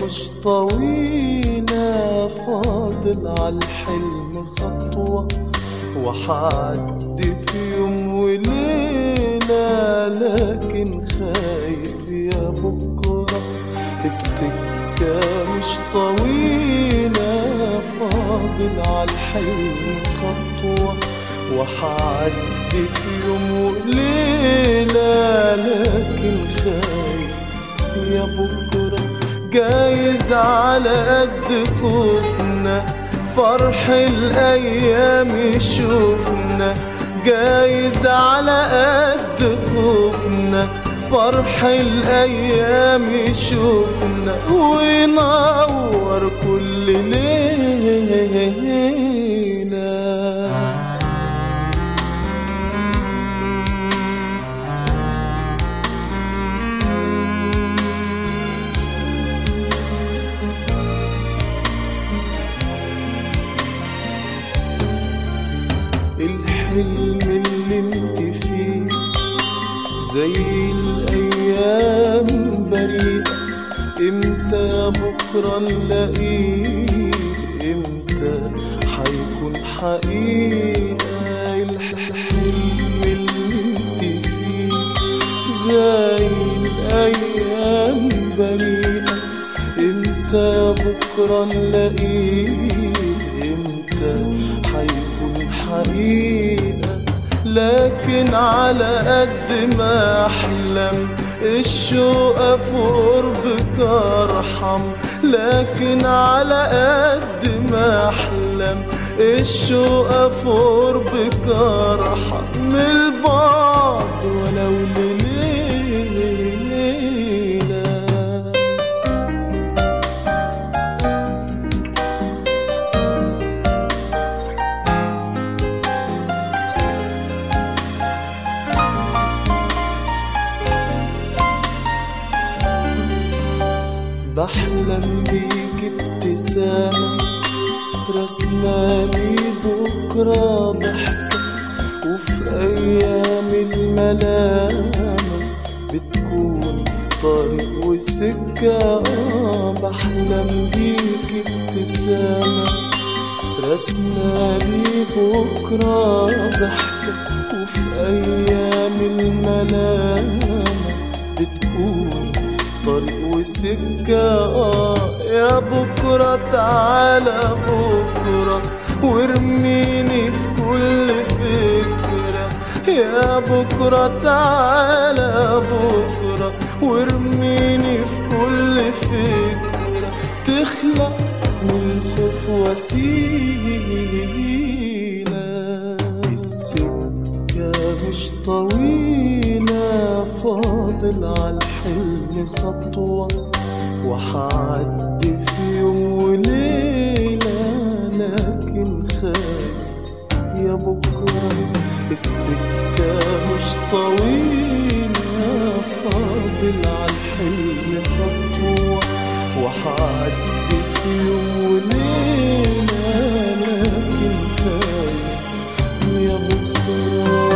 مش طويلة فاضل عالحلم خطوة وحعدي في يوم وليلة لكن خايف يا بكرة السكة مش طويلة فاضل عالحلم خطوة وحعدي في يوم وليلة لكن خايف يا بكرة جايز على قد خوفنا فرح الأيام يشوفنا جايز على قد خوفنا فرح الأيام يشوفنا وينور كل ليلة الحلم اللي انت فيه زي الايام بريئة امتى بكرة نلاقيه امتى حيكون حقيقة الحلم اللي انت فيه زي الايام بريئة امتى بكرة نلاقيه امتى حيكون حقيقة لكن على قد ما أحلم الشوق في قربك أرحم لكن على قد ما أحلم الشوق في قربك أرحم من البعد ولو لليلة بحلم بيك ابتسامة رسمالي بكرة ضحكة وفي أيام الملامة بتكون طريق وسكة آه بحلم بيك ابتسامة رسمالي بكرة ضحكة وفي أيام الملامة بتكون طريق وسكة آه يا بكرة تعالى بكرة وارميني في كل فكرة يا بكرة تعالى بكرة وارميني في كل فكرة تخلق من الخوف وسيلة السكة مش طويلة فاضل عالحلم خطوة وحعدي في يوم وليلة لكن خايف يا بكرة السكة مش طويلة فاضل عالحلم خطوة وحعدي في يوم وليلة لكن خايف يا بكرة